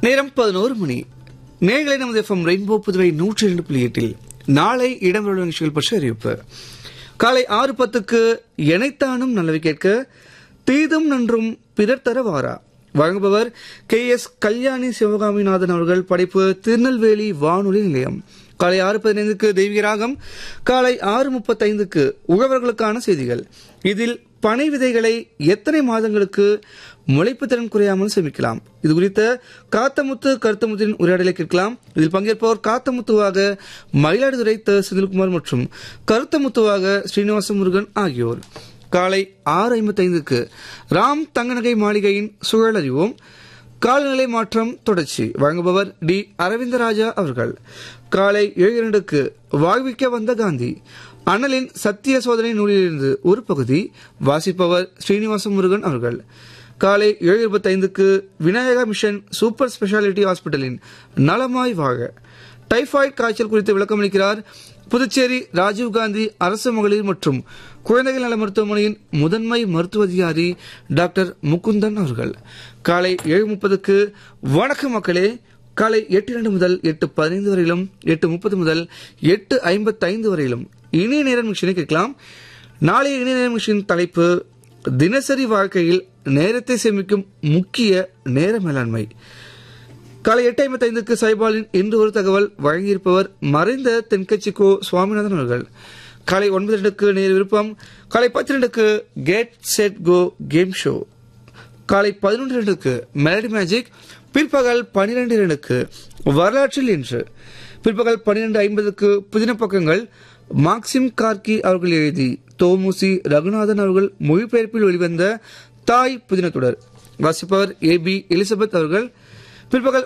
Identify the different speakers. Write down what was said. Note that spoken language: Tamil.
Speaker 1: நேரம் பதினோரு மணி நேர்களை நமது எஃப்எம் ரெயின்போ புதுவை நூற்றி இரண்டு புள்ளி எட்டில் நாளை இடம்பெறும் நிகழ்ச்சிகள் பற்றி அறிவிப்பு காலை ஆறு பத்துக்கு எனைத்தானும் நல்லவை கேட்க தீதும் நன்றும் பிறர் தர வாரா வழங்குபவர் கே எஸ் கல்யாணி சிவகாமிநாதன் அவர்கள் படைப்பு திருநெல்வேலி வானொலி நிலையம் காலை ஆறு பதினைந்துக்கு தெய்வீக ராகம் காலை ஆறு முப்பத்தைந்துக்கு உழவர்களுக்கான செய்திகள் இதில் பனை விதைகளை எத்தனை மாதங்களுக்கு முளைப்பு திறன் குறையாமல் சேமிக்கலாம் இது குறித்த காத்தமுத்து கருத்தமுத்தின் உரையாடலை கேட்கலாம் இதில் பங்கேற்பவர் காத்தமுத்துவாக மயிலாடுதுறை த செந்தில்குமார் மற்றும் கருத்தமுத்துவாக ஸ்ரீனிவாச முருகன் ஆகியோர் காலை ஆறு ஐம்பத்தைந்துக்கு ராம் தங்கநகை மாளிகையின் சூழல் அறிவோம் காலநிலை மாற்றம் தொடர்ச்சி வழங்குபவர் டி அரவிந்தராஜா அவர்கள் காலை ஏழு இரண்டுக்கு வாழ்விக்க வந்த காந்தி அண்ணலின் சத்திய சோதனை நூலிலிருந்து ஒரு பகுதி வாசிப்பவர் ஸ்ரீனிவாச முருகன் அவர்கள் காலை ஏழு இருபத்தைந்துக்கு விநாயகா மிஷன் சூப்பர் ஸ்பெஷாலிட்டி ஹாஸ்பிட்டலின் நலமாய் வாழ டைபாய்டு காய்ச்சல் குறித்து விளக்கமளிக்கிறார் புதுச்சேரி ராஜீவ்காந்தி அரசு மகளிர் மற்றும் குழந்தைகள் நல மருத்துவமனையின் முதன்மை மருத்துவ அதிகாரி டாக்டர் முகுந்தன் அவர்கள் காலை ஏழு முப்பதுக்கு வணக்கம் மக்களே காலை எட்டு இரண்டு முதல் எட்டு பதினைந்து வரையிலும் எட்டு முப்பது முதல் எட்டு ஐம்பத்தைந்து வரையிலும் இணைய நேர மிஷினை கேட்கலாம் நாளைய இணைய நேர மிஷின் தலைப்பு தினசரி வாழ்க்கையில் நேரத்தை சேமிக்கும் முக்கிய நேர மேலாண்மை காலை எட்டு ஐம்பத்தைந்துக்கு சைபாலின் இன்று ஒரு தகவல் வழங்கியிருப்பவர் மறைந்த தென்கட்சி கோ சுவாமிநாதன் அவர்கள் காலை ஒன்பது ரெண்டுக்கு நேர் விருப்பம் காலை பத்து ரெண்டுக்கு get set go game show காலை பதினொன்று ரெண்டுக்கு மெலடி மேஜிக் பிற்பகல் பனிரெண்டு இரண்டுக்கு வரலாற்றில் இன்று பிற்பகல் பன்னிரண்டு ஐம்பதுக்கு புதின பக்கங்கள் மார்க்சிம் கார்கி அவர்கள் எழுதி தோமுசி ரகுநாதன் அவர்கள் மொழிபெயர்ப்பில் வெளிவந்த தாய் புதின தொடர் வாசிப்பவர் ஏ பி எலிசபெத் அவர்கள் பிற்பகல்